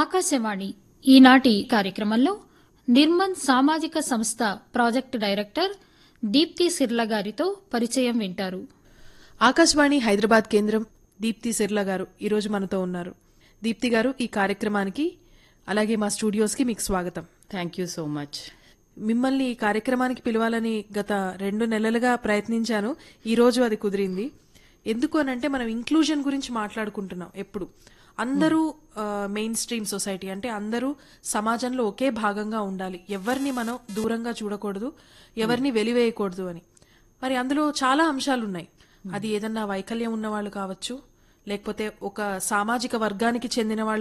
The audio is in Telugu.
ఆకాశవాణి ఈనాటి కార్యక్రమంలో నిర్మన్ సామాజిక సంస్థ ప్రాజెక్టు డైరెక్టర్ దీప్తి సిర్ల గారితో పరిచయం వింటారు ఆకాశవాణి హైదరాబాద్ కేంద్రం దీప్తి సిర్లా గారు ఈరోజు మనతో ఉన్నారు దీప్తి గారు ఈ కార్యక్రమానికి అలాగే మా స్టూడియోస్కి మీకు స్వాగతం థ్యాంక్ యూ సో మచ్ మిమ్మల్ని ఈ కార్యక్రమానికి పిలవాలని గత రెండు నెలలుగా ప్రయత్నించాను ఈ రోజు అది కుదిరింది ఎందుకు అనంటే మనం ఇంక్లూజన్ గురించి మాట్లాడుకుంటున్నాం ఎప్పుడు అందరూ మెయిన్ స్ట్రీమ్ సొసైటీ అంటే అందరూ సమాజంలో ఒకే భాగంగా ఉండాలి ఎవరిని మనం దూరంగా చూడకూడదు ఎవరిని వెలివేయకూడదు అని మరి అందులో చాలా అంశాలు ఉన్నాయి అది ఏదన్నా వైకల్యం ఉన్న వాళ్ళు కావచ్చు లేకపోతే ఒక సామాజిక వర్గానికి చెందిన వాళ్ళు